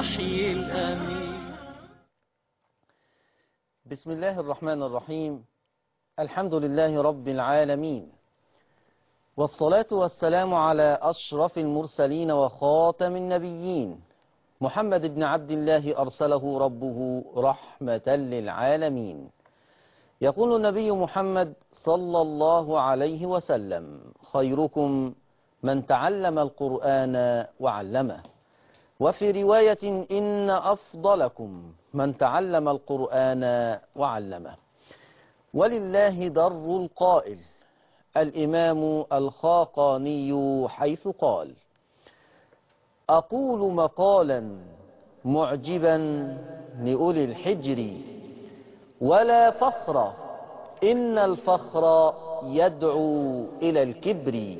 الوحي الأمين بسم الله الرحمن الرحيم الحمد لله رب العالمين والصلاة والسلام على أشرف المرسلين وخاتم النبيين محمد بن عبد الله أرسله ربه رحمة للعالمين يقول النبي محمد صلى الله عليه وسلم خيركم من تعلم القرآن وعلمه وفي رواية إن أفضلكم من تعلم القرآن وعلمه ولله در القائل الإمام الخاقاني حيث قال أقول مقالا معجبا لأولي الحجر ولا فخر إن الفخر يدعو إلى الكبر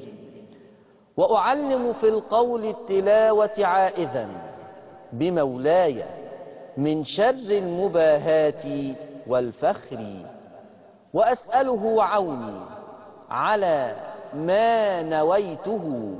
وأعلم في القول التلاوة عائذا بمولاي من شر المباهات والفخر وأسأله عوني على ما نويته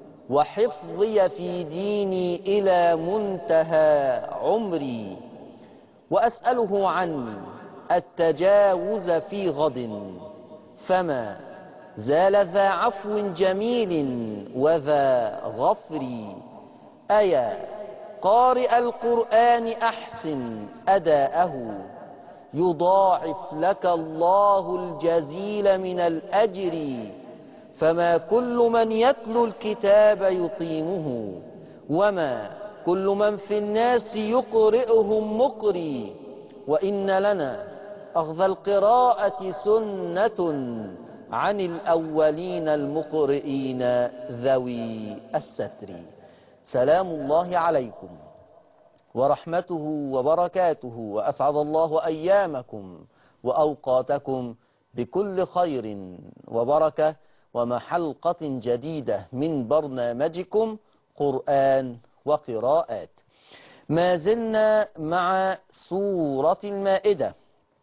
وحفظي في ديني إلى منتهى عمري وأسأله عني التجاوز في غد فما زال ذا عفو جميل وذا غفر أيا قارئ القرآن أحسن أداءه يضاعف لك الله الجزيل من الأجر فما كل من يتلو الكتاب يطيمه وما كل من في الناس يقرئهم مقري وإن لنا أخذ القراءة سنة عن الأولين المقرئين ذوي الستر سلام الله عليكم ورحمته وبركاته وأسعد الله أيامكم وأوقاتكم بكل خير وبركة ومع حلقة جديدة من برنامجكم قرآن وقراءات ما زلنا مع سورة المائدة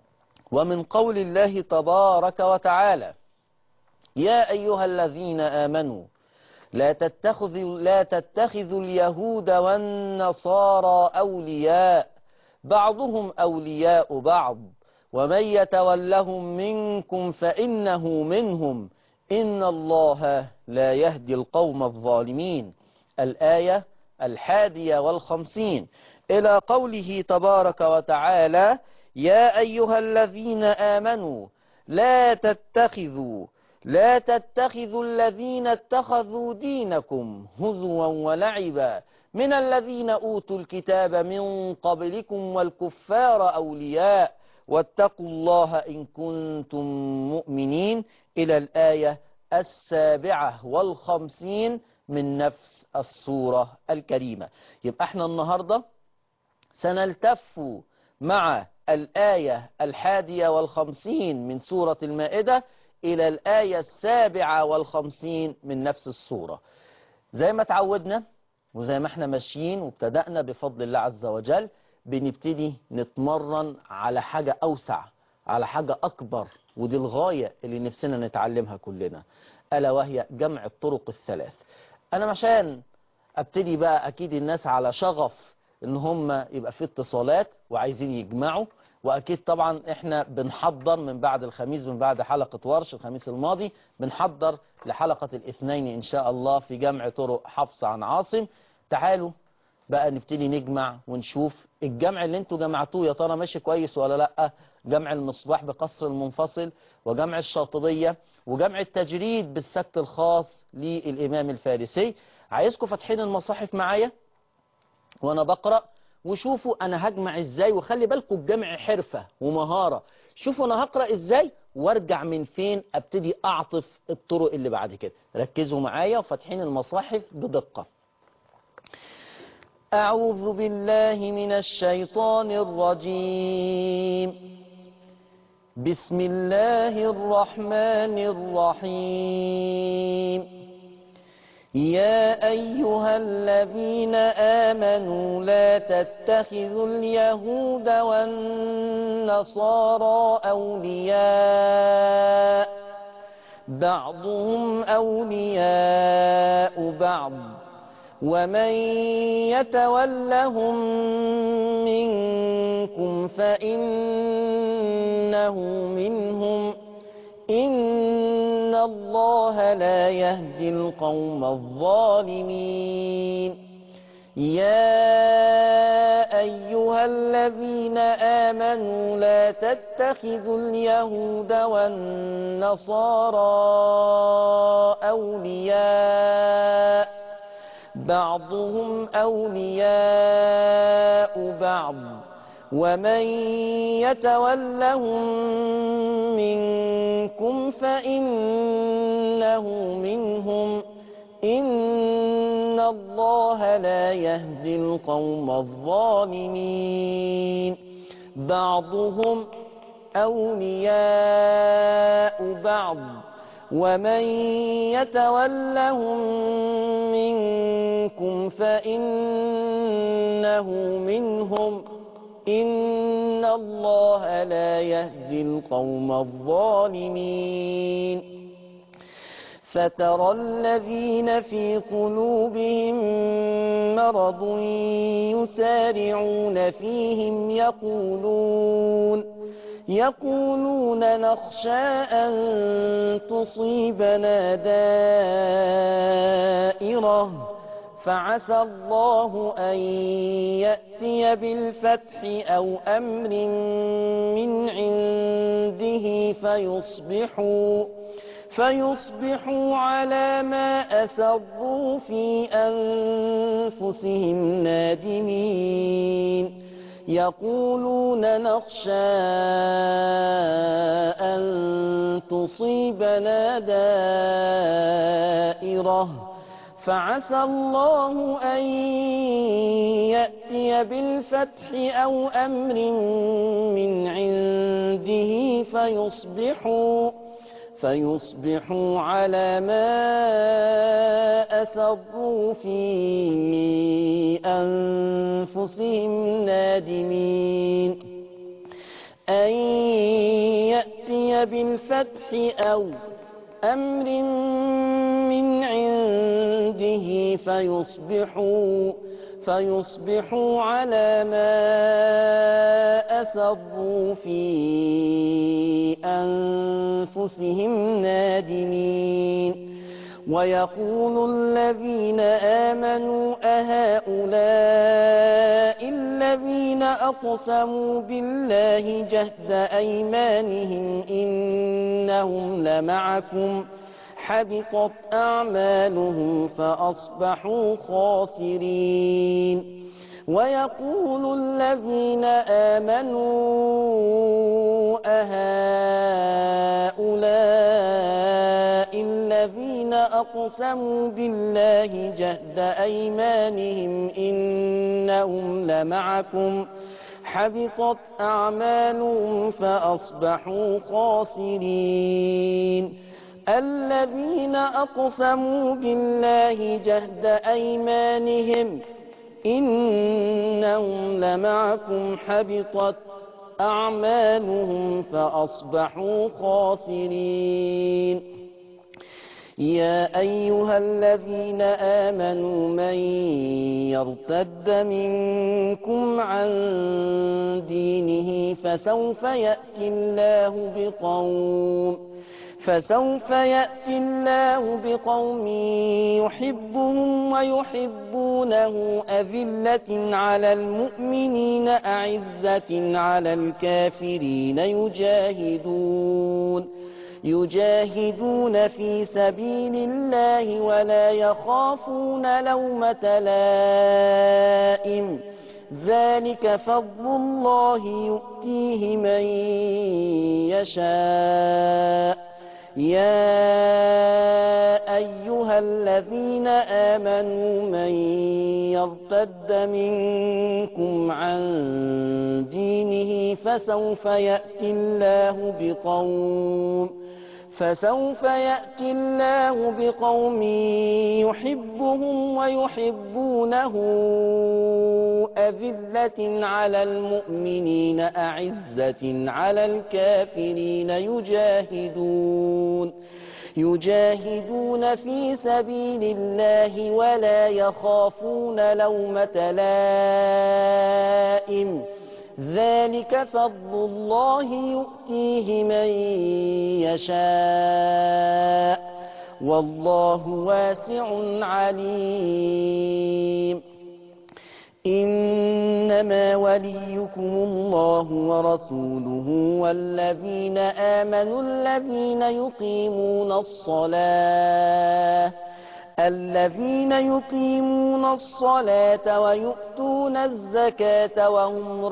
ومن قول الله تبارك وتعالى يا أيها الذين آمنوا لا تتخذوا, لا تتخذوا اليهود والنصارى أولياء بعضهم أولياء بعض ومن يتولهم منكم فإنه منهم إن الله لا يهدي القوم الظالمين الآية الحادية والخمسين إلى قوله تبارك وتعالى يا أيها الذين آمنوا لا تتخذوا لا تتخذوا الذين اتخذوا دينكم هزوا ولعبا من الذين أوتوا الكتاب من قبلكم والكفار أولياء واتقوا الله إن كنتم مؤمنين إلى الآية السابعة والخمسين من نفس السورة الكريمة يبقى احنا النهاردة سنلتف مع الآية الحادية والخمسين من سورة المائدة إلى الآية السابعة والخمسين من نفس السورة زي ما تعودنا وزي ما احنا ماشيين وابتدأنا بفضل الله عز وجل بنبتدي نتمرن على حاجة أوسع على حاجة أكبر ودي الغاية اللي نفسنا نتعلمها كلنا ألا وهي جمع الطرق الثلاث أنا عشان أبتدي بقى أكيد الناس على شغف إن هم يبقى في اتصالات وعايزين يجمعوا واكيد طبعا احنا بنحضر من بعد الخميس من بعد حلقة ورش الخميس الماضي بنحضر لحلقة الاثنين ان شاء الله في جمع طرق حفص عن عاصم تعالوا بقى نبتدي نجمع ونشوف الجمع اللي انتوا جمعتوه يا ترى ماشي كويس ولا لا جمع المصباح بقصر المنفصل وجمع الشاطبية وجمع التجريد بالسكت الخاص للامام الفارسي عايزكم فاتحين المصاحف معايا وانا بقرأ وشوفوا انا هجمع ازاي وخلي بالكم الجمع حرفة ومهارة شوفوا انا هقرأ ازاي وارجع من فين ابتدي اعطف الطرق اللي بعد كده ركزوا معايا وفاتحين المصاحف بدقة اعوذ بالله من الشيطان الرجيم بسم الله الرحمن الرحيم يا أيها الذين آمنوا لا تتخذوا اليهود والنصارى أولياء بعضهم أولياء بعض ومن يتولهم منكم فإنه منهم إن الله لا يهدي القوم الظالمين يا أيها الذين آمنوا لا تتخذوا اليهود والنصارى أولياء بعضهم أولياء بعض ومن يتولهم منكم فإنه منهم إن الله لا يهدي القوم الظالمين بعضهم أولياء بعض ومن يتولهم منكم فإنه منهم إن الله لا يهدي القوم الظالمين فترى الذين في قلوبهم مرض يسارعون فيهم يقولون يقولون نخشى أن تصيبنا دائرة فعسى الله أن يأتي بالفتح أو أمر من عنده فيصبحوا فيصبحوا على ما أسروا في أنفسهم نادمين يقولون نخشى أن تصيبنا دائرة فعسى الله أن يأتي بالفتح أو أمر من عنده فيصبحوا فيصبحوا على ما أسروا في أنفسهم نادمين أن يأتي بالفتح أو أمر من عنده فيصبحوا فيصبحوا على ما أسروا في أنفسهم نادمين ويقول الذين آمنوا أهؤلاء الذين أقسموا بالله جهد أيمانهم إنهم لمعكم حبطت أعمالهم فأصبحوا خاسرين ويقول الذين آمنوا أهؤلاء الذين أقسموا بالله جهد أيمانهم إنهم لمعكم حبطت أعمالهم فأصبحوا خاسرين الذين أقسموا بالله جهد أيمانهم إنهم لمعكم حبطت أعمالهم فأصبحوا خاسرين يا أيها الذين آمنوا من يرتد منكم عن دينه فسوف يأتي الله بقوم فسوف يأتي الله بقوم يحبهم ويحبونه أذلة على المؤمنين أعزة على الكافرين يجاهدون يجاهدون في سبيل الله ولا يخافون لومة لائم ذلك فضل الله يؤتيه من يشاء يا أيها الذين آمنوا من يرتد منكم عن دينه فسوف يأتي الله بقوم فسوف يأتي الله بقوم يحبهم ويحبونه أذلة على المؤمنين أعزة على الكافرين يجاهدون يجاهدون في سبيل الله ولا يخافون لومة لائم ذلك فضل الله يؤتيه من يشاء والله واسع عليم إنما وليكم الله ورسوله والذين آمنوا الذين يقيمون الصلاة الذين يقيمون الصلاة ويؤتون الزكاة وهم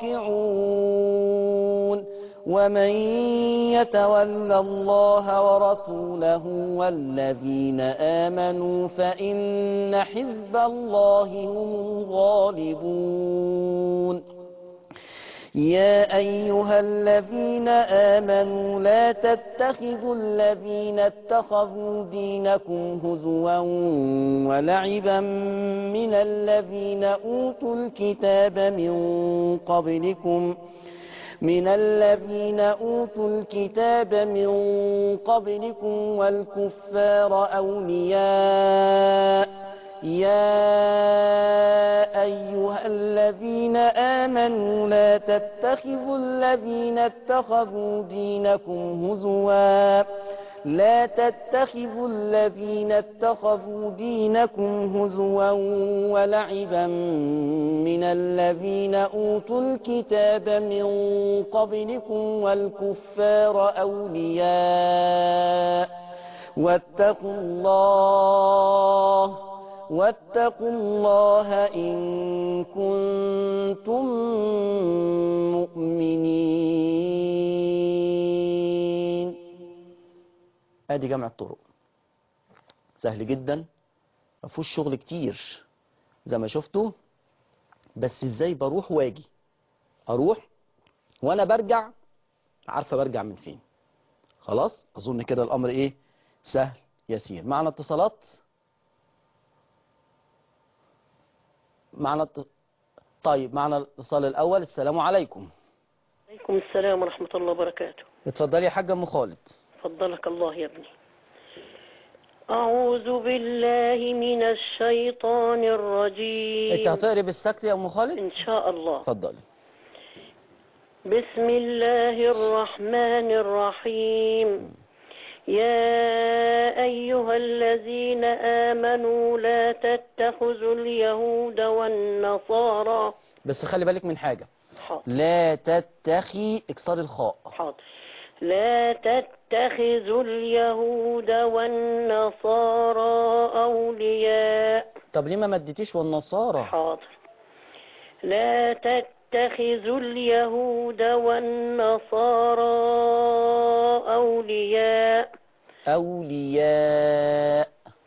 راكعون ومن يتول الله ورسوله والذين آمنوا فإن حزب الله هم الغالبون يا أيها الذين آمنوا لا تتخذوا الذين اتخذوا دينكم هزوا ولعبا من الذين أوتوا الكتاب من قبلكم من الذين أوتوا الكتاب من قبلكم والكفار أولياء يا أيها الذين آمنوا لا تتخذوا الذين اتخذوا دينكم هزوا لا تتخذوا الذين اتخذوا دينكم هزوا ولعبا من الذين أوتوا الكتاب من قبلكم والكفار أولياء واتقوا الله واتقوا الله إن كنتم مؤمنين ادي جمع الطرق سهل جدا ما فيهوش شغل كتير زي ما شفتوا بس ازاي بروح واجي اروح وانا برجع عارفه برجع من فين خلاص اظن كده الامر ايه سهل يسير معنا اتصالات معنا اتص... طيب معنا الاتصال الاول السلام عليكم عليكم السلام ورحمة الله وبركاته اتفضلي يا حاجه ام خالد فضلك الله يا ابني أعوذ بالله من الشيطان انت الرجيم هتقري بالسكت يا ام خالد إن شاء الله اتفضلي بسم الله الرحمن الرحيم يا أيها الذين آمنوا لا تتخذوا اليهود والنصارى بس خلي بالك من حاجه حاضر لا تتخي اكسار الخاء حاضر لا تتخذوا اليهود والنصارى أولياء طب ليه ما مدتيش والنصارى حاضر لا تتخذوا اليهود والنصارى أولياء اولياء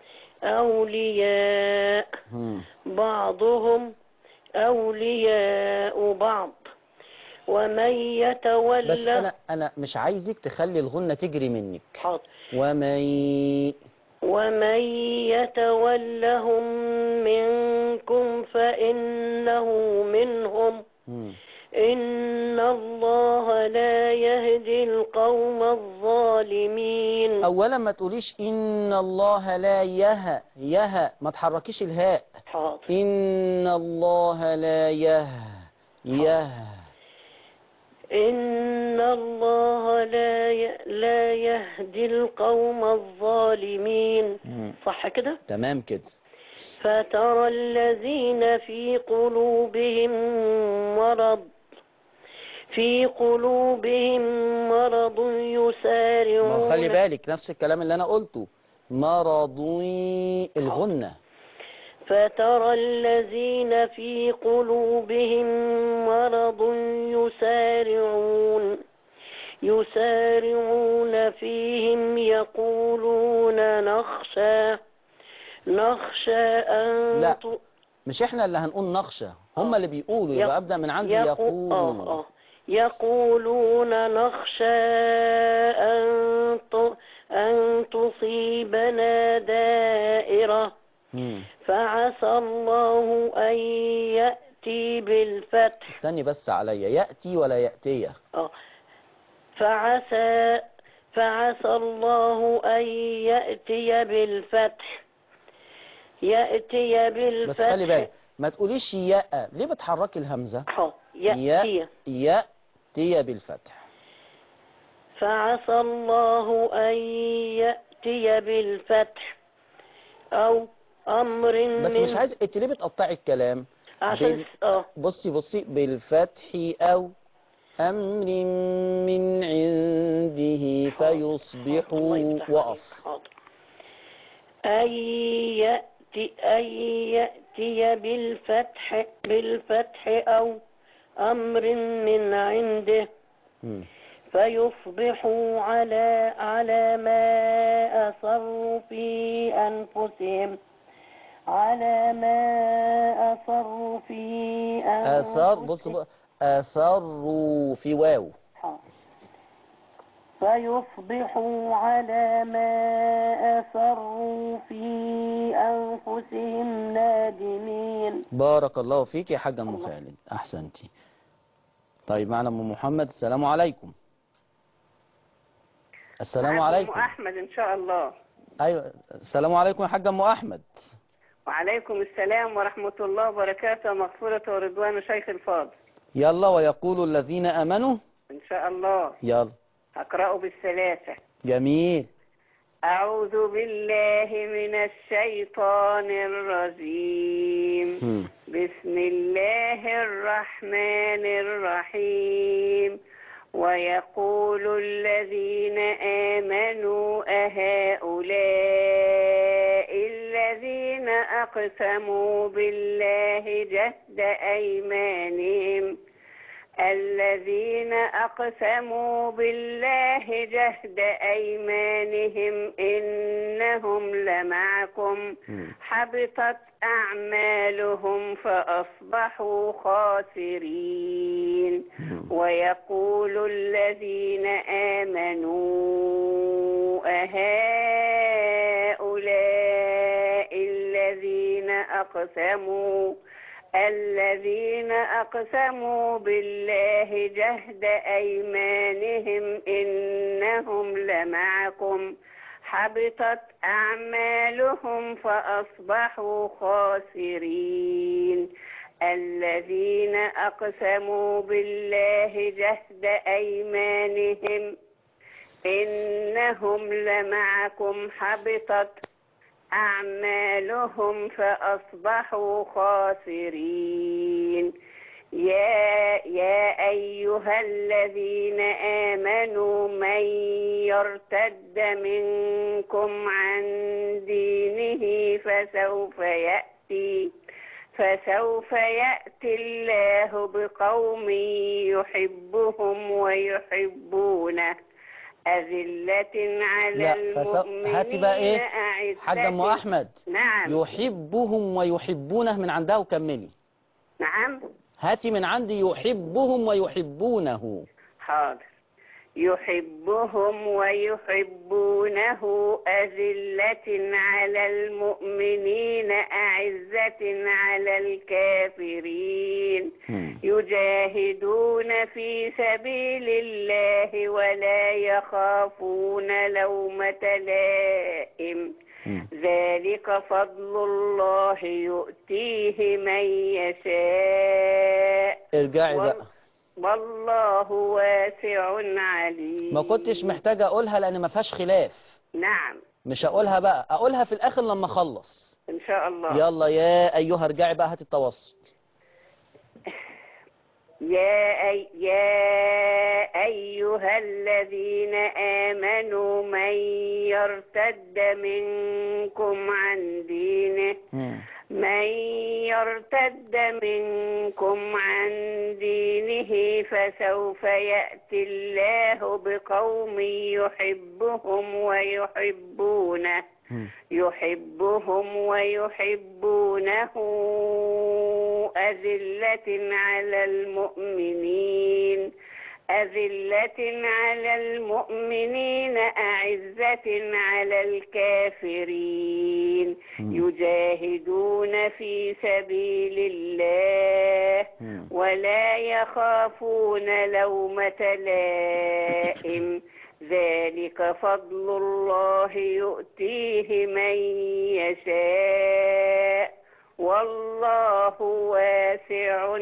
أولياء هم. بعضهم أولياء بعض ومن يتولى بس انا انا مش عايزك تخلي الغنة تجري منك حاضر ومن ومن يتولهم منكم فإنه منهم هم. إن الله لا يهدي القوم الظالمين اولا ما تقوليش ان الله لا يه يه ما تحركيش الهاء حاضر ان الله لا يه يه إن الله لا ي... لا يهدي القوم الظالمين هم. صح كده تمام كده فترى الذين في قلوبهم مرض في قلوبهم مرض ما هو يسارعون خلي بالك نفس الكلام اللي انا قلته مرضي الغنة فترى الذين في قلوبهم مرض يسارعون يسارعون فيهم يقولون نخشى نخشى أن لا. ت- مش احنا اللي هنقول نخشى هم اللي بيقولوا يق- يبقى ابدا من عندي يقو- يقولون آه آه. يقولون نخشى أن ت- أن تصيبنا دائرة مم. فعسى الله أن يأتي بالفتح استني بس عليا يأتي ولا يأتي آه. فعسى فعسى الله أن يأتي بالفتح يأتي بالفتح بس خلي بالك ما تقوليش ياء ليه بتحركي الهمزة حاضر. يأتي يأتي بالفتح فعسى الله أن يأتي بالفتح أو أمر بس من مش عايز انت ليه بتقطعي الكلام عشان بال- اه بصي بصي بالفتح أو أمر من عنده الله فيصبحوا يفتح وقف عليك. حاضر أن يأتي أن يأتي بالفتح بالفتح أو أمر من عنده مم. فيصبحوا على على ما أصروا في أنفسهم على ما أصروا في أنفسهم آثار بص بقى أثروا في واو فيصبحوا على ما أسروا في أنفسهم نادمين بارك الله فيك يا حاجة أم خالد أحسنتي طيب معنا أم محمد السلام عليكم السلام عليكم أم أحمد إن شاء الله أيوة السلام عليكم يا حاجة أم أحمد وعليكم السلام ورحمة الله وبركاته مغفرة ورضوان شيخ الفاضل يلا ويقول الذين آمنوا إن شاء الله يلا أقرأ بالثلاثة جميل أعوذ بالله من الشيطان الرجيم مم. بسم الله الرحمن الرحيم ويقول الذين آمنوا أهؤلاء الذين أقسموا بالله جهد أيمانهم الذين أقسموا بالله جهد أيمانهم إنهم لمعكم مم. حبطت أعمالهم فأصبحوا خاسرين مم. ويقول الذين آمنوا أهؤلاء الذين أقسموا الذين أقسموا بالله جهد أيمانهم إنهم لمعكم حبطت أعمالهم فأصبحوا خاسرين الذين أقسموا بالله جهد أيمانهم إنهم لمعكم حبطت أعمالهم فأصبحوا خاسرين يا يا أيها الذين آمنوا من يرتد منكم عن دينه فسوف يأتي فسوف يأتي الله بقوم يحبهم ويحبونه أذلة على لا فس... هاتي بقى المؤمنين إيه أعزة حاجة أم أحمد نعم يحبهم ويحبونه من عندها وكملي نعم هاتي من عندي يحبهم ويحبونه حاضر يحبهم ويحبونه أذلة على المؤمنين أعزة على الكافرين مم. يجاهدون في سبيل الله ولا يخافون لومة لائم مم. ذلك فضل الله يؤتيه من يشاء ارجعي وال- بقى والله واسع عليم ما كنتش محتاجة أقولها لأن ما فيهاش خلاف نعم مش هقولها بقى أقولها في الآخر لما أخلص إن شاء الله يلا يا أيها ارجعي بقى هات التوسط يا أي يا أيها الذين آمنوا من يرتد منكم عن دينه مم. من يرتد منكم عن دينه فسوف يأتي الله بقوم يحبهم ويحبونه مم. يحبهم ويحبونه أذلة على المؤمنين أذلة على المؤمنين أعزة على الكافرين مم. يجاهدون في سبيل الله مم. ولا يخافون لومة لائم ذلك فضل الله يؤتيه من يشاء والله واسع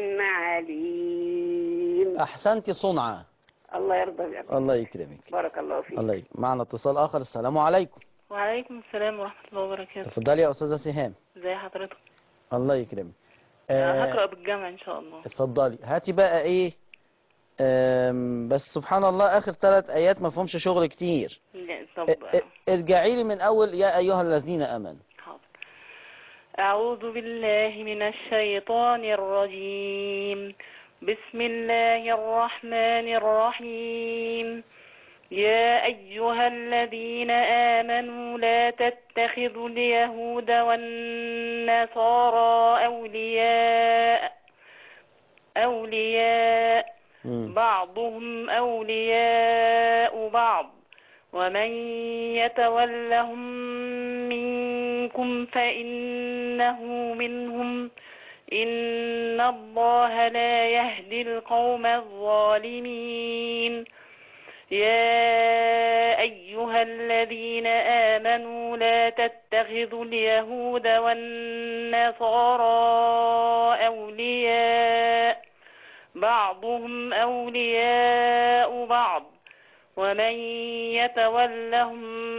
عليم أحسنت صنعا الله يرضى بك الله يكرمك بارك الله فيك الله يكرمك معنا اتصال آخر السلام عليكم وعليكم السلام ورحمة الله وبركاته تفضلي يا أستاذة سهام ازي حضرتك الله يكرمك أنا آه، هقرأ بالجمع ان شاء الله اتفضلي هاتي بقى ايه آم، بس سبحان الله اخر ثلاث ايات ما فيهمش شغل كتير لا، طب ا- ا- ارجعي لي من اول يا ايها الذين امنوا حاضر أعوذ بالله من الشيطان الرجيم بسم الله الرحمن الرحيم يا أيها الذين آمنوا لا تتخذوا اليهود والنصارى أولياء أولياء مم. بعضهم أولياء بعض ومن يتولهم منكم فإنه منهم إن الله لا يهدي القوم الظالمين يا أيها الذين آمنوا لا تتخذوا اليهود والنصارى أولياء بعضهم أولياء بعض ومن يتولهم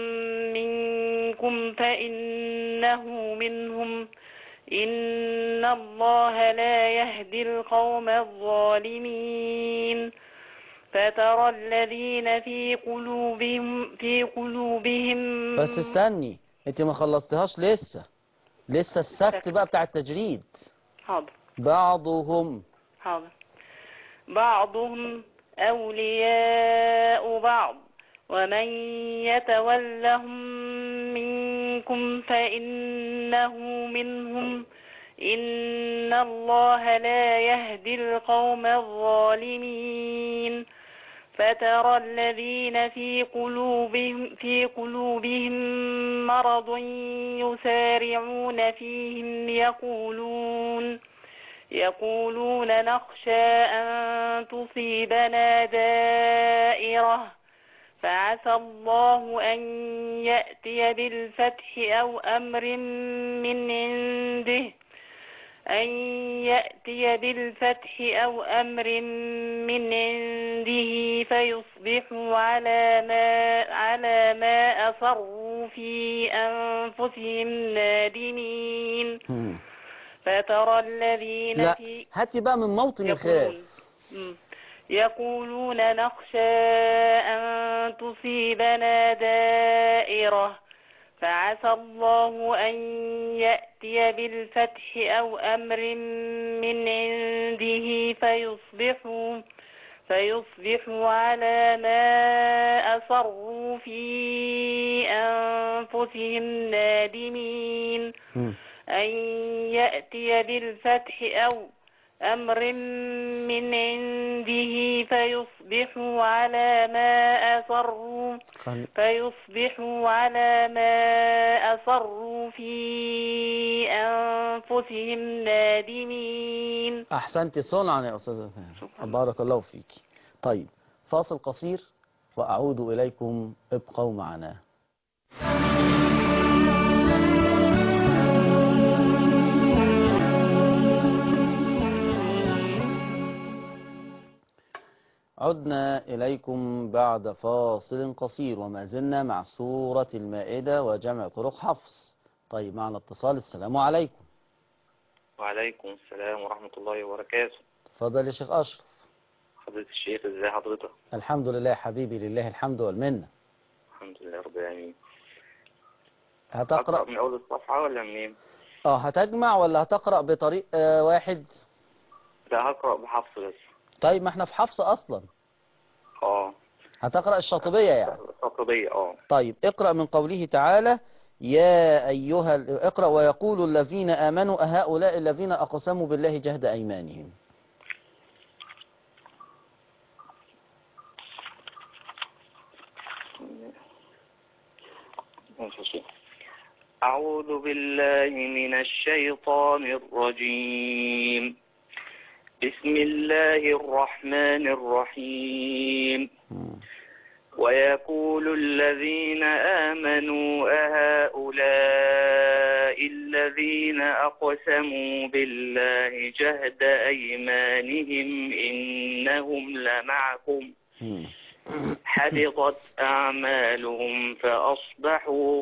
منكم فإنه منهم إن الله لا يهدي القوم الظالمين فترى الذين في قلوبهم في قلوبهم بس استني انت ما خلصتهاش لسه لسه السكت بقى بتاع التجريد حاضر بعضهم حاضر بعضهم أولياء بعض ومن يتولهم منكم فإنه منهم إن الله لا يهدي القوم الظالمين فترى الذين في قلوبهم في قلوبهم مرض يسارعون فيهم يقولون يقولون نخشى أن تصيبنا دائرة فعسى الله أن يأتي بالفتح أو أمر من عنده أن يأتي بالفتح أو أمر من عنده فيصبحوا على ما على ما أصروا في أنفسهم نادمين مم. فترى الذين لا في هاتي بقى من موطن الخلاف يقولون مم. يقولون نخشى أن تصيبنا دائرة فعسى الله أن يأتي بالفتح أو أمر من عنده فيصبحوا فيصبحوا على ما أصروا في أنفسهم نادمين مم. أن يأتي بالفتح أو أمر من عنده فيصبحوا على ما أصروا خل... فيصبحوا على ما أصروا في أنفسهم نادمين احسنت صنعا يا استاذة سهام بارك الله فيك طيب فاصل قصير واعود اليكم ابقوا معنا عدنا إليكم بعد فاصل قصير وما زلنا مع سورة المائدة وجمع طرق حفص طيب معنا اتصال السلام عليكم وعليكم السلام ورحمة الله وبركاته تفضل يا شيخ أشرف حضرة الشيخ ازاي حضرتك الحمد لله يا حبيبي لله الحمد والمنة الحمد لله رب العالمين هتقرأ أقرأ من أول الصفحة ولا منين اه هتجمع ولا هتقرأ بطريق آه واحد لا هقرأ بحفص بس طيب ما احنا في حفص أصلا اه هتقرأ الشاطبية يعني الصفرية اه طيب اقرأ من قوله تعالى يا أيها ال- اقرأ ويقول الذين آمنوا أهؤلاء الذين أقسموا بالله جهد أيمانهم ماشي. أعوذ بالله من الشيطان الرجيم بسم الله الرحمن الرحيم مم. ويقول الذين آمنوا أهؤلاء الذين أقسموا بالله جهد أيمانهم إنهم لمعكم مم. حبطت أعمالهم فأصبحوا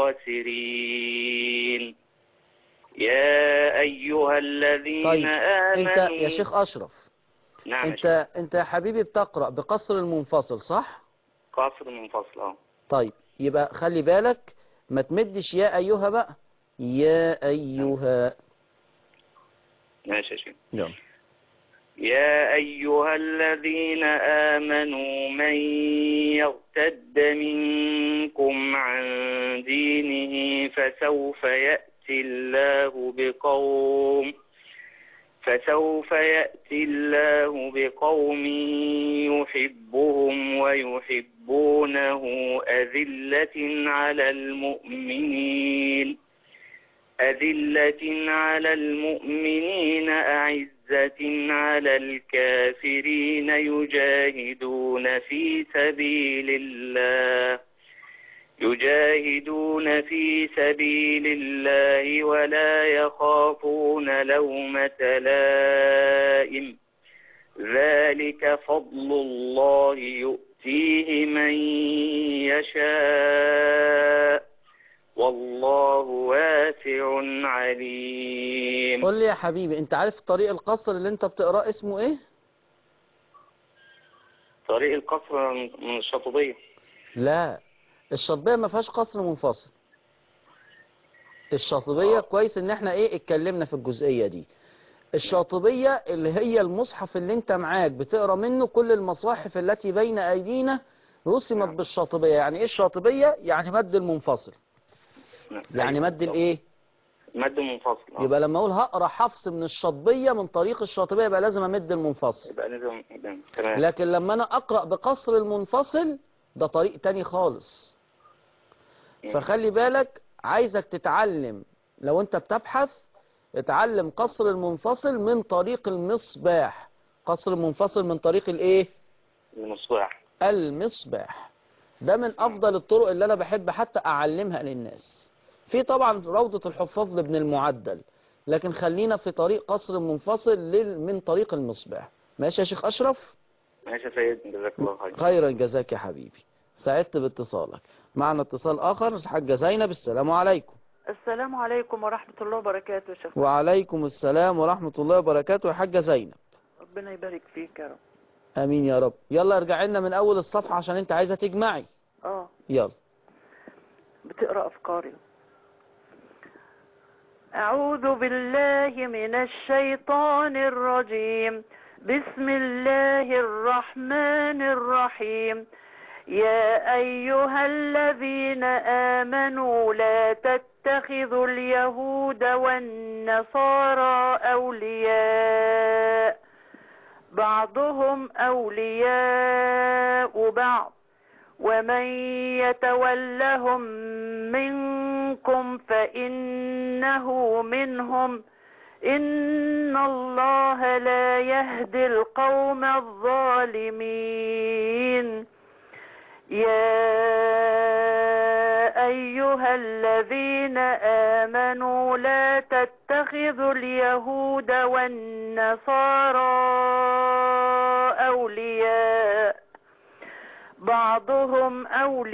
خاسرين يا أيها الذين طيب آمنوا انت يا شيخ اشرف نعم يا شيخ. انت انت يا حبيبي بتقرأ بقصر المنفصل صح قاصر منفصل اه طيب يبقى خلي بالك ما تمدش يا ايها بقى يا ايها ماشي يا شيخ يلا يا أيها الذين آمنوا من يرتد منكم عن دينه فسوف يأتي الله بقوم فسوف يأتي الله بقوم يحبهم ويحبونه أذلة على المؤمنين أذلة على المؤمنين أعزة على الكافرين يجاهدون في سبيل الله يجاهدون في سبيل الله ولا يخافون لومة لائم ذلك فضل الله يؤتيه من يشاء والله واسع عليم قول لي يا حبيبي انت عارف طريق القصر اللي انت بتقراه اسمه ايه طريق القصر من الشاطبية لا الشاطبية ما فيهاش قصر منفصل الشاطبية كويس ان احنا ايه اتكلمنا في الجزئية دي الشاطبية اللي هي المصحف اللي انت معاك بتقرا منه كل المصاحف التي بين ايدينا رسمت بالشاطبية يعني ايه الشاطبية يعني مد المنفصل يعني مد الايه مد منفصل آه. يبقى لما اقول هقرا حفص من الشاطبية من طريق الشاطبية يبقى لازم امد المنفصل يبقى لازم يبقى- تمام لكن لما انا اقرا بقصر المنفصل ده طريق تاني خالص فخلي بالك عايزك تتعلم لو انت بتبحث اتعلم قصر المنفصل من طريق المصباح قصر المنفصل من طريق الايه المصباح المصباح ده من افضل الطرق اللي انا بحب حتى اعلمها للناس في طبعا روضة الحفاظ لابن المعدل لكن خلينا في طريق قصر منفصل لل- من طريق المصباح ماشي يا شيخ اشرف ماشي يا سيد جزاك الله خير خيرا جزاك يا حبيبي سعدت باتصالك معنا اتصال آخر حاجة زينب السلام عليكم السلام عليكم ورحمة الله وبركاته يا شيخ وعليكم السلام ورحمة الله وبركاته يا حاجة زينب ربنا يبارك فيك يا رب أمين يا رب يلا ارجع لنا من أول الصفحة عشان أنت عايزة تجمعي اه يلا بتقرأ أفكاري أعوذ بالله من الشيطان الرجيم بسم الله الرحمن الرحيم يا أيها الذين آمنوا لا تتخذوا اليهود والنصارى أولياء بعضهم أولياء بعض ومن يتولهم منكم فإنه منهم إن الله لا يهدي القوم الظالمين يا أيها الذين آمنوا لا تتخذوا اليهود والنصارى أولياء بعضهم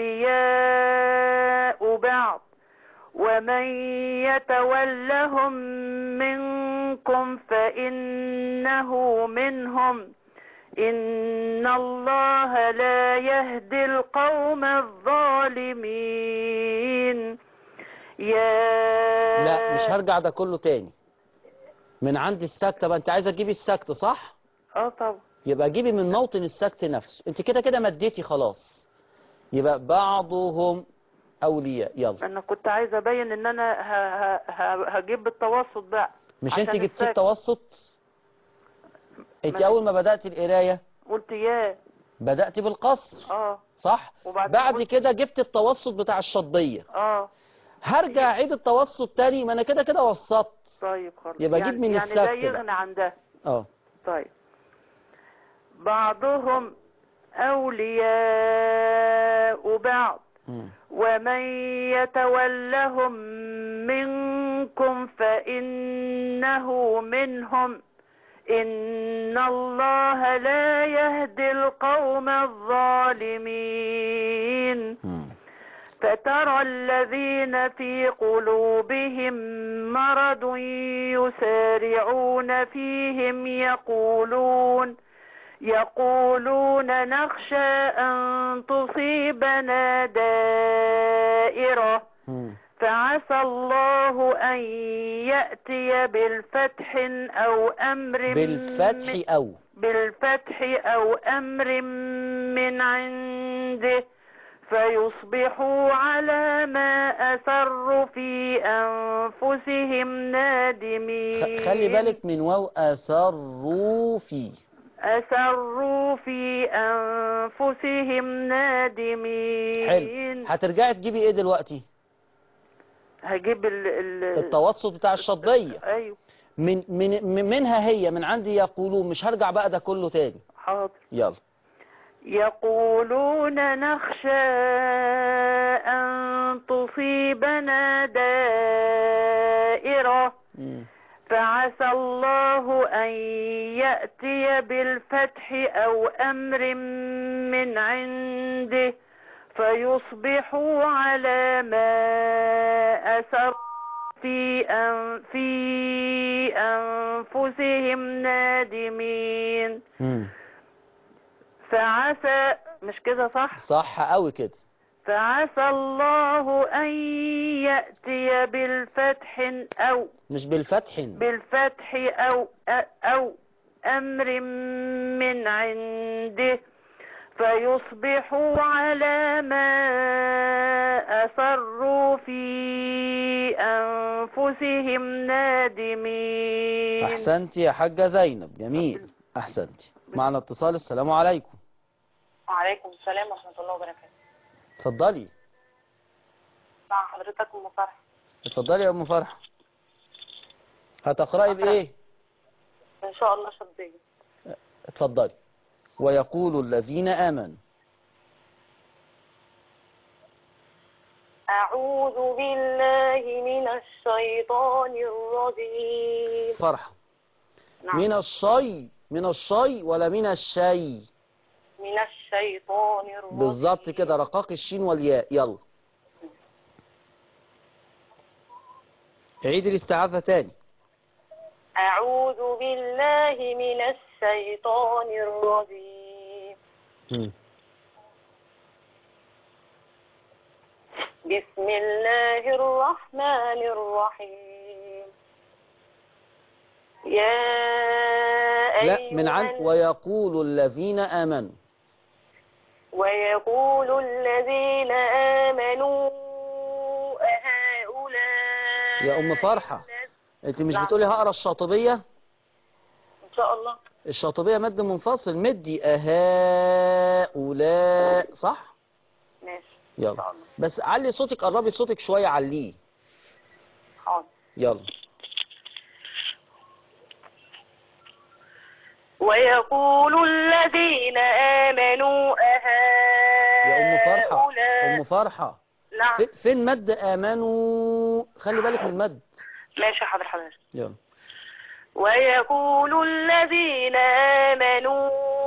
أولياء بعض ومن يتولهم منكم فإنه منهم إن الله لا يهدي القوم الظالمين يا لا مش هرجع ده كله تاني من عند السكتة بقى أنت عايزة تجيبي السكت صح اه طبعا يبقى جيبي من موطن السكت نفسه أنت كده كده مديتي خلاص يبقى بعضهم أولياء يلا انا كنت عايزه ابين ان انا ه- ه- ه- هجيب بالتوسط بقى مش أنت عشان جبتي السكت. التوسط أنت ما- أول ما بدأت القراية قلت يا بدأت بالقصر اه صح وبعدين بعد قلت- كده جبت التوسط بتاع الشطبية اه هرجع اعيد التوسط تاني ما انا كده كده وسطت طيب خلاص يبقى يعني جيب من يعني السكت ده بقى. يغني عن ده اه طيب بعضهم أولياء بعض مم. ومن يتولهم منكم فإنه منهم إن الله لا يهدي القوم الظالمين مم. فترى الذين في قلوبهم مرض يسارعون فيهم يقولون يقولون نخشى أن تصيبنا دائرة مم. فعسى الله أن يأتي بالفتح أو أمر من- بالفتح أو بالفتح أو أمر من عنده فيصبحوا على ما أسروا في أنفسهم نادمين خ- خلي بالك من واو أسروا فيه أسروا في أنفسهم نادمين حلو هترجعي تجيبي ايه دلوقتي هجيب ال ال التوسط بتاع الشطبية أيوه من من من- منها هي من عندي يقولون مش هرجع بقى ده كله تاني حاضر يلا يقولون نخشى أن تصيبنا دائرة مم. فعسى الله أن يأتي بالفتح أو أمر من عنده فيصبحوا على ما أسر في أن في أنفسهم نادمين مم. فعسى مش كده صح صح قوي كده فعسى الله أن يأتي بالفتح أو مش بالفتح بالفتح أو أو أمر من عنده فيصبحوا على ما أسروا في أنفسهم نادمين احسنتي يا حاجة زينب جميل احسنتي معنا اتصال السلام عليكم وعليكم السلام ورحمة الله وبركاته اتفضلي مع حضرتك أم فرح اتفضلي يا ام فرحة هتقرأي بايه إن شاء الله شطبية اتفضلي ويقول الذين آمنوا أعوذ بالله من الشيطان الرجيم فرحة نعم من الشي من الشي ولا من الشي من الشيطان الرجيم بالظبط كده رقاق الشين والياء يلا عيد الاستعاذة تاني أعوذ بالله من الشيطان الرجيم بسم الله الرحمن الرحيم يا لا أيها من عند ال- ويقول الذين آمنوا ويقول الذين آمنوا أهؤلاء يا أم فرحة انت مش نعم. بتقولي هقرا الشاطبية إن شاء الله الشاطبية مد منفصل مدي أهؤلاء صح ماشي إن يلا شاء الله بس علي صوتك قربي صوتك شوية عليه حاضر يلا ويقول الذين آمنوا يا أم فرحة أهؤلاء أم فرحة نعم في- فين مد آمنوا خلي بالك من المد ماشي حاضر حضرتك يلا ويقول الذين آمنوا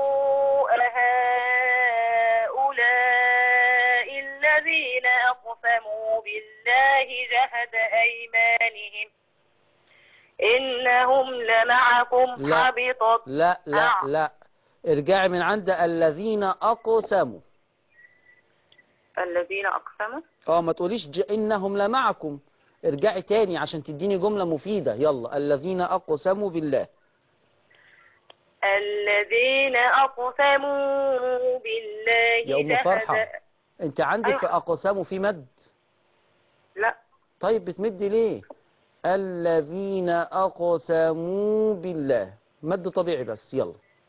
أهؤلاء الذين أقسموا بالله جهد أيمانهم إنهم لمعكم لا. حبطت لا لا آه. لا ارجعي من عند الذين أقسموا الذين أقسموا اه ما تقوليش ج... إنهم لمعكم ارجعي تاني عشان تديني جملة مفيدة يلا الذين أقسموا بالله الذين أقسموا بالله يا أم جهد فرحة انت عندك أيوة. في أقسموا في مد لا طيب بتمدي ليه الذين أقسموا بالله مد طبيعي بس يلا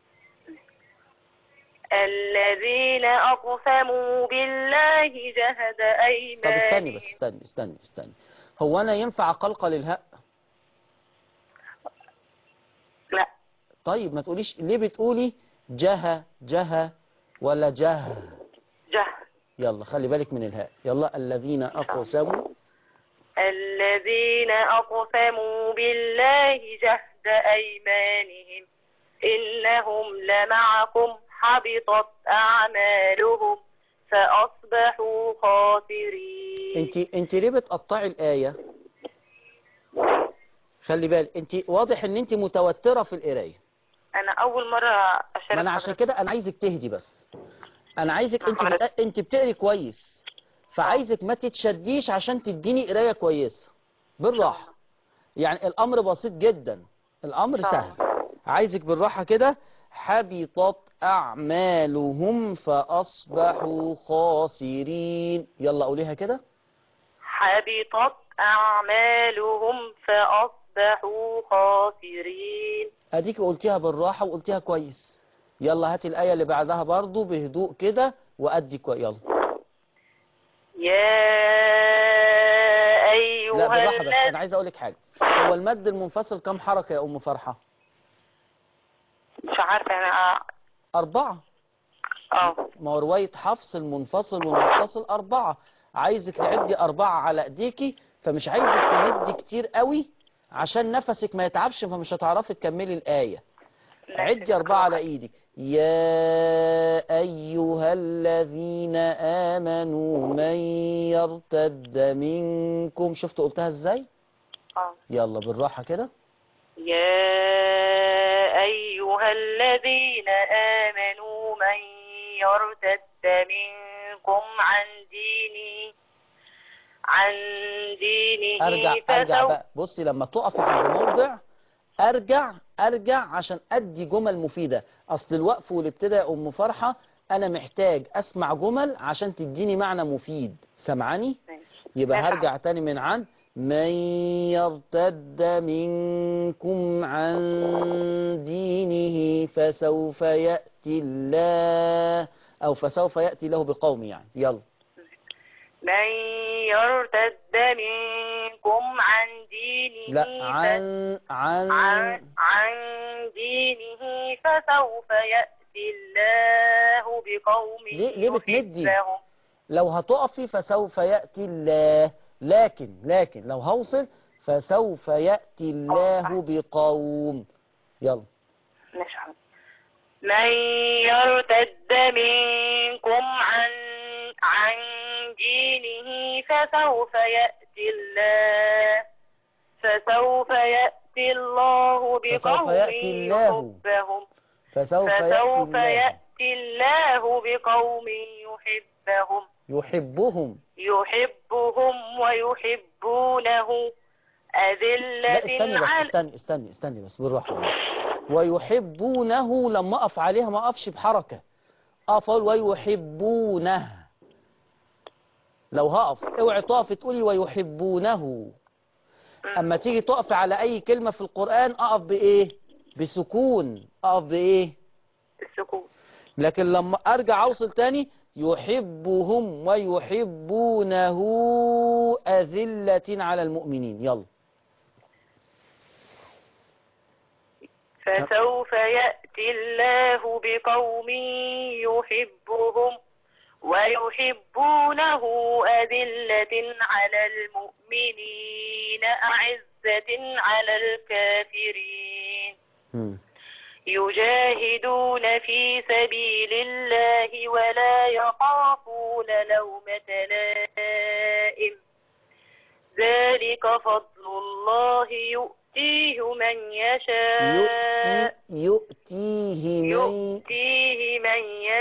الذين أقسموا بالله جهد طب استني أيمانهم بس استني استني استني هو أنا ينفع أقلقل الهاء لا طيب ما تقوليش ليه بتقولي جهة جهة ولا جه جه يلا خلي بالك من الهاء يلا الذين أقسموا الذين أقسموا بالله جهد أيمانهم إنهم لمعكم حبطت أعمالهم فأصبحوا خاسرين انت انت ليه بتقطعي الآية خلي بالك انت واضح ان انت متوترة في القراية أنا أول مرة أشارك ما انا عشان حضرتك. كده انا عايزك تهدي بس انا عايزك انت حضرتك. بت... انت بتقري كويس فعايزك ما تتشديش عشان تديني قرايه كويسه بالراحه يعني الامر بسيط جدا الامر آه. سهل عايزك بالراحه كده حبطت اعمالهم فاصبحوا خاسرين يلا قوليها كده حبطت أعمالهم فأصبحوا خاسرين اديك قلتيها بالراحه وقلتيها كويس يلا هاتي الايه اللي بعدها برضو بهدوء كده وادي كويس يلا يا لا أيها بالراحه بس انا الذين عايز اقول لك حاجه هو المد المنفصل كم حركه يا ام فرحه مش عارفة أنا اربعه اه ما هو رواية حفص المنفصل والمتصل أربعة عايزك تعدي أربعة على إيديكي فمش عايزك تمدي كتير قوي عشان نفسك ما يتعبش فمش هتعرفي تكملي الآية عدي أربعة على إيدك يا أيها الذين آمنوا من يرتد منكم شفتوا قلتها إزاي اه يلا بالراحة كده يا أيها الذين آمنوا من يرتد منكم عن دينه عن دينه ارجع ارجع فسوف بقى بصي لما تقفي عند موضع ارجع ارجع عشان ادي جمل مفيده اصل الوقف والابتداء يا ام فرحه انا محتاج اسمع جمل عشان تديني معنى مفيد سمعاني يبقى نعم. هرجع تاني من عند من يرتد منكم عن دينه فسوف يأتي الله أو فسوف يأتي له بقوم يعني يلا من يرتد منكم عن دينه لا ف- عن عن عن, عن دينه فسوف يأتي الله بقوم ليه- ليه بتمدي؟ يحبهم. لو هتقفي فسوف يأتي الله لكن لكن لو هوصل فسوف يأتي الله بقوم يلا ماشي حاضر. من يرتد منكم عن عن دينه فسوف يأتي الله فسوف يأتي الله بقوم يأتي الله. يحبهم فسوف يأتي فسوف الله يأتي الله بقوم يحبهم يحبهم يحبهم ويحبونه لا أذلة استني بس على استني استني استني بس بالراحة ويحبونه لما أقف عليها ما أقفش بحركة أقف أقول ويحبونه لو هقف اوعي تقف تقولي ويحبونه أما تيجي تقف على أي كلمة في القرآن أقف بإيه بسكون أقف بإيه السكون لكن لما أرجع أوصل تاني يحبهم ويحبونه أذلة على المؤمنين يلا فسوف يأتي الله بقوم يحبهم ويحبونه أذلة على المؤمنين أعزة على الكافرين مم. يجاهدون في سبيل الله ولا يخافون لومة لائم ذلك فضل الله يؤتيه من يشاء يؤتي يؤتيه من يؤتيه من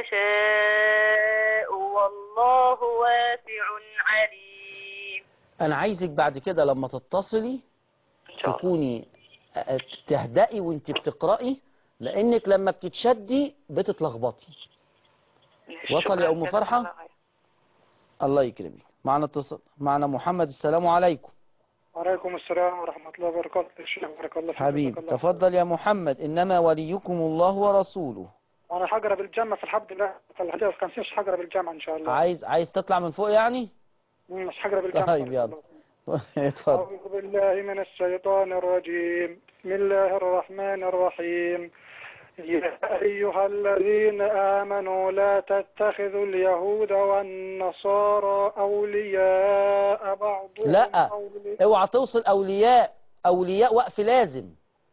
يشاء والله واسع عليم أنا عايزك بعد كده لما تتصلي إن شاء الله تكوني أ- تهدئي وانت بتقرأي لأنك لما بتتشدي بتتلخبطي وصل يا أم فرحة؟ الله يكرمك معنا اتصل معنا محمد السلام عليكم وعليكم السلام ورحمة الله وبركاته الشيخ بارك الله فيك حبيب جزاك الله تفضل يا محمد إنما وليكم الله ورسوله خير. أنا حقرا بالجامعة في الحمد لله في الحديث كان مش حقرا بالجامعة إن شاء الله عايز عايز تطلع من فوق يعني مم، مش حقرا بالجامعة طيب، بارك يلا. الله. اتفضل أعوذ بالله من الشيطان الرجيم بسم الله الرحمن الرحيم يا أيها الذين آمنوا لا تتخذوا اليهود والنصارى أولياء بعضهم لا أولياء اوعى توصل اولياء اولياء وقف لازم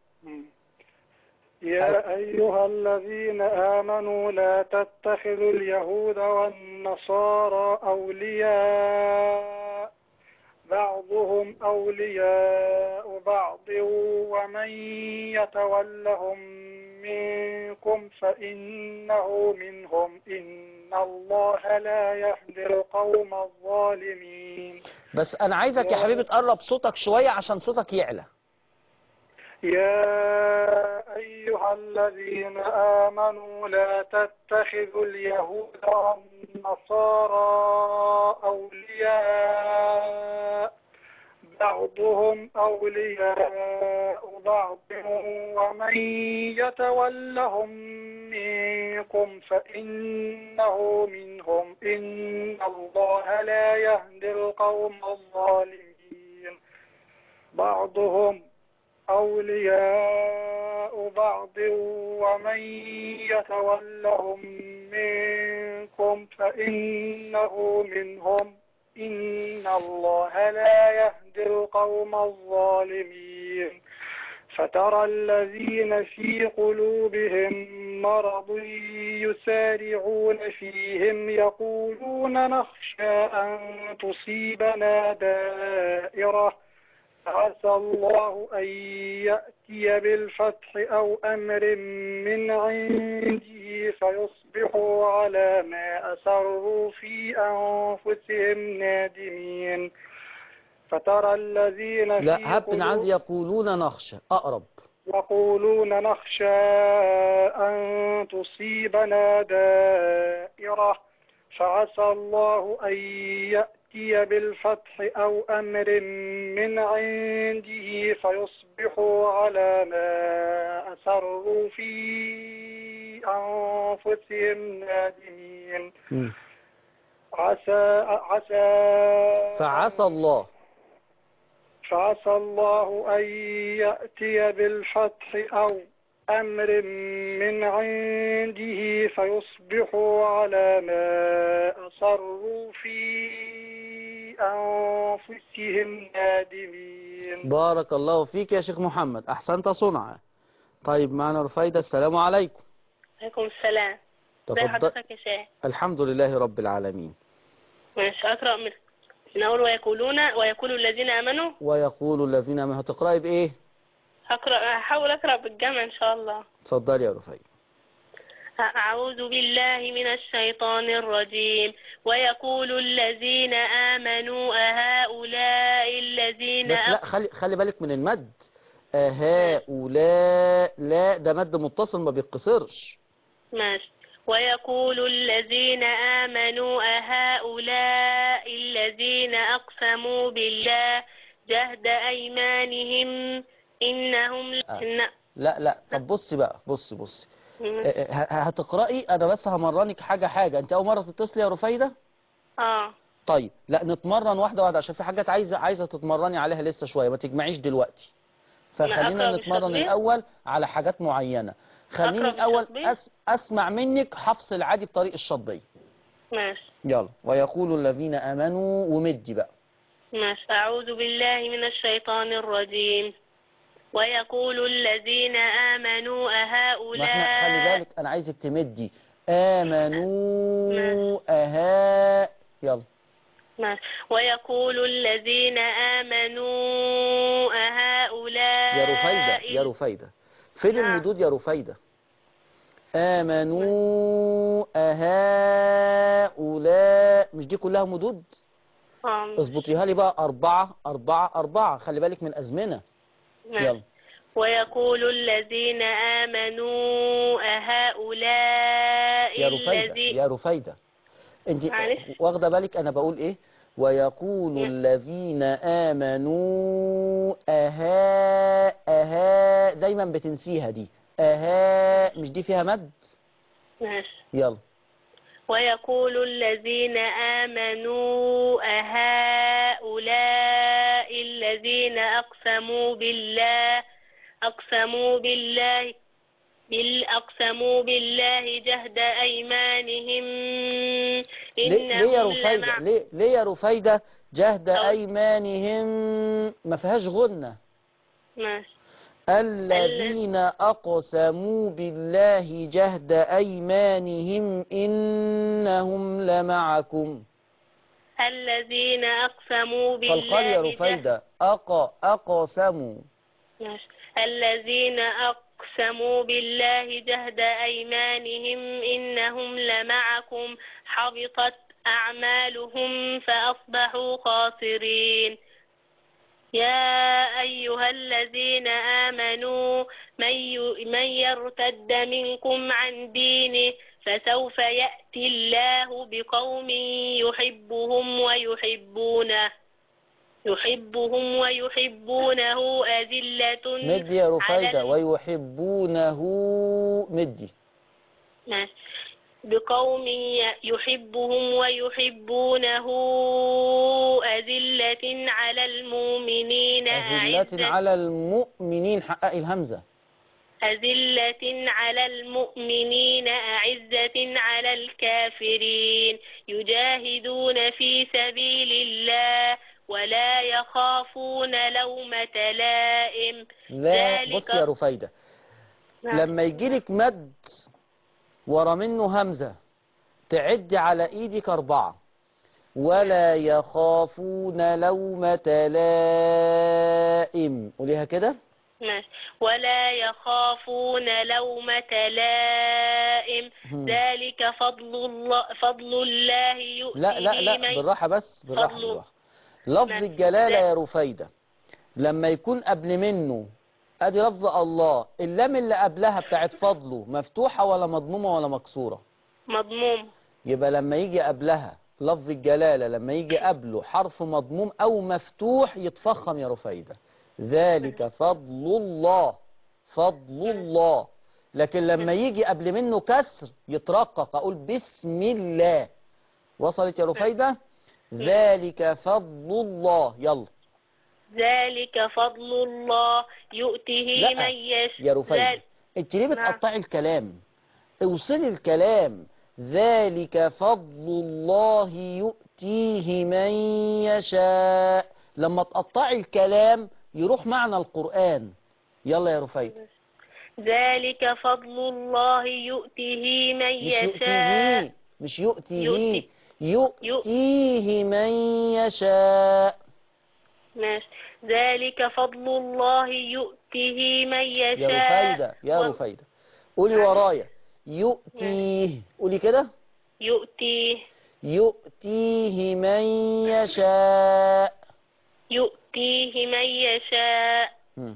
يا أيها الذين آمنوا لا تتخذوا اليهود والنصارى أولياء بعضهم أولياء بعض ومن يتولهم منكم فإنه منهم إن الله لا يهدي القوم الظالمين بس انا عايزك يا حبيبي تقرب صوتك شوية عشان صوتك يعلى يا أيها الذين آمنوا لا تتخذوا اليهود والنصارى أولياء بعضهم أولياء بعض ومن يتولهم منكم فإنه منهم إن الله لا يهدي القوم الظالمين بعضهم أولياء بعض ومن يتولهم منكم فإنه منهم إن الله لا يهدي القوم الظالمين فترى الذين في قلوبهم مرض يسارعون فيهم يقولون نخشى أن تصيبنا دائرة عسى الله أن يأتي بالفتح أو أمر من عنده فيصبحوا على ما أسروا في أنفسهم نادمين فترى الذين في لا هب من عندي قلوب- يقولون نخشى اقرب يقولون نخشى أن تصيبنا دائرة فعسى الله أن يأتي بالفتح أو أمر من عنده فيصبحوا على ما أسروا في أنفسهم نادمين مم. عسى عسى فعسى الله فعسى الله أن يأتي بالفتح أو أمر من عنده فيصبحوا على ما أصروا في أنفسهم نادمين بارك الله فيك يا شيخ محمد احسنت صنعا طيب معنا رفايدة السلام عليكم عليكم السلام ازي تفضل حضرتك يا شيخ الحمد لله رب العالمين ماشي اقرا من من اول ويقولون ويقول الذين امنوا ويقول الذين امنوا هتقراي بايه هقرا هحاول اقرا بالجمع ان شاء الله اتفضلي يا رفايدة أعوذ بالله من الشيطان الرجيم ويقول الذين آمنوا أهؤلاء الذين بس لا خلي خلي بالك من المد هؤلاء لا ده مد متصل ما بيتقصرش ماشي ويقول الذين آمنوا أهؤلاء الذين أقسموا بالله جهد أيمانهم إنهم إن... لا لا طب بصي بقى بصي بصي اه، ه- هتقرأي انا بس همرنك حاجة حاجة انت اول مرة تتصلي يا رفايدة آه طيب لا نتمرن واحدة واحدة عشان في حاجات عايزة عايزة تتمرني عليها لسه شوية ما تجمعيش دلوقتي فخلينا أقرأ نتمرن بالشطبية؟ الأول على حاجات معينة خليني أقرأ الأول بالشطبية؟ أس أسمع منك حفص العادي بطريق الشطبية ماشي يلا ويقول الذين آمنوا ومدي بقى ماشي أعوذ بالله من الشيطان الرجيم ويقول الذين آمنوا ما احنا خلي أهؤلاء بالك أنا عايزك تمدي آمنوا أها يلا ماشي ويقول الذين آمنوا أهؤلاء يا رفايدة يا رفايدة فين نعم. المدود يا رفايدة آمنوا أهؤلاء مش دي كلها مدود آه، اظبطيها لي بقى أربعة أربعة أربعة خلي بالك من أزمنة ماشي. يلا ويقول الذين آمنوا أهؤلاء يا رفايدة الذين يا رفايدة انت معلش. واخدة بالك أنا بقول إيه ويقول نعم. الذين آمنوا أها أها دايما بتنسيها دي أها مش دي فيها مد ماشي يلا ويقول الذين آمنوا أهؤلاء الذين أقسموا بالله أقسموا بالله بل أقسموا بالله جهد أيمانهم ليه ليه يا إنهم رفيدة لمع ليه, ليه يا رفيدة جهد أو- أيمانهم ما فيهاش غنة ماشي الذين أقسموا بالله جهد أيمانهم إنهم لمعكم الذين أقسموا بالله فالقال يا جهد- رفيدة أق أقسموا ماشي. الذين أقسموا بالله جهد أيمانهم إنهم لمعكم حبطت أعمالهم فأصبحوا خاسرين يا أيها الذين آمنوا من ي- من يرتد منكم عن دينه فسوف يأتي الله بقوم يحبهم ويحبونه يحبهم ويحبونه أذلة مدي يا على رفيدة الم- ويحبونه مدي ماشي. بقوم ي- يحبهم ويحبونه أذلة على المؤمنين أذلة أعزة على المؤمنين حقق الهمزة أذلة على المؤمنين أعزة على الكافرين يجاهدون في سبيل الله ولا يخافون لومة لائم لا ذلك- بص يا رفيدة لما يجيلك مد ورا منه همزة تعد على ايدك أربعة ولا يخافون لومة لائم قوليها كده ماشي. ولا يخافون لومة لائم هم. ذلك فضل الله فضل الله يؤتيه لا لا لا من بالراحة بس بالراحة فضله. بالراحة لفظ ماشي. الجلالة لا. يا رفيدة لما يكون قبل منه ادي لفظ الله اللام اللي قبلها بتاعت فضله مفتوحة ولا مضمومة ولا مكسورة مضموم يبقى لما يجي قبلها لفظ الجلالة لما يجي قبله حرف مضموم أو مفتوح يتفخم يا رفيدة ذلك فضل الله فضل الله لكن لما يجي قبل منه كسر يترقق أقول بسم الله وصلت يا رفيدة ذلك فضل الله يلا ذلك فضل الله يؤتيه لا من يشاء يا رفيدة انت ليه نعم. بتقطعي الكلام اوصلي الكلام ذلك فضل الله يؤتيه من يشاء لما تقطعي الكلام يروح معنى القرآن يلا يا رفيدة ذلك فضل الله يؤتيه من مش يشاء يؤتيه مش يؤتيه يؤتي- يؤتيه من يشاء ماشي ذلك فضل الله يؤتيه من يا يشاء رفيدة يا و- رفيدة قولي ورايا يؤتيه قولي كده يؤتيه يؤتيه من يشاء يؤتيه من يشاء مم.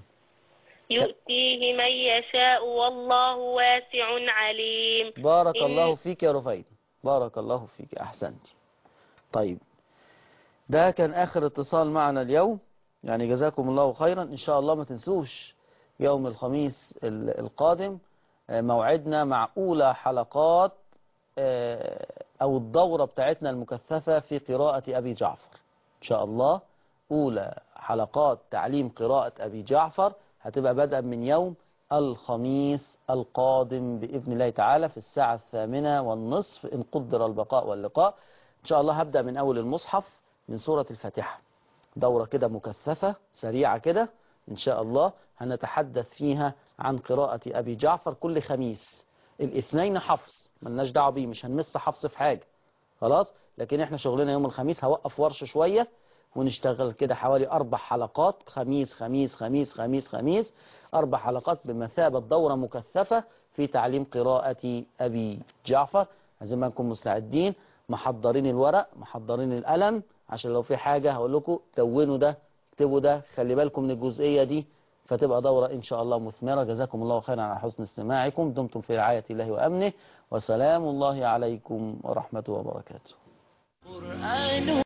يؤتيه من يشاء والله واسع عليم بارك إن- الله فيك يا رفيد بارك الله فيك أحسنت طيب ده كان آخر اتصال معنا اليوم يعني جزاكم الله خيرا إن شاء الله ما تنسوش يوم الخميس ال- القادم آه، موعدنا مع أولى حلقات آه، أو الدورة بتاعتنا المكثفة في قراءة أبي جعفر إن شاء الله أولى حلقات تعليم قراءة أبي جعفر هتبقى بدءا من يوم الخميس القادم بإذن الله تعالى في الساعة الثامنة والنصف إن قدر البقاء واللقاء إن شاء الله هبدأ من أول المصحف من سورة الفاتحة دورة كده مكثفة سريعة كده إن شاء الله هنتحدث فيها عن قراءة أبي جعفر كل خميس الاثنين حفص ملناش دعوة بيه مش هنمس حفص في حاجة خلاص لكن احنا شغلنا يوم الخميس هوقف ورش شوية ونشتغل كده حوالي أربع حلقات خميس خميس خميس خميس خميس أربع حلقات بمثابة دورة مكثفة في تعليم قراءة أبي جعفر عايزين ما نكون مستعدين محضرين الورق محضرين القلم عشان لو في حاجة هقول لكم دونوا ده اكتبوا ده خلي بالكم من الجزئية دي فتبقى دورة إن شاء الله مثمرة جزاكم الله خيرا على حسن استماعكم دمتم في رعاية الله وأمنه وسلام الله عليكم ورحمته وبركاته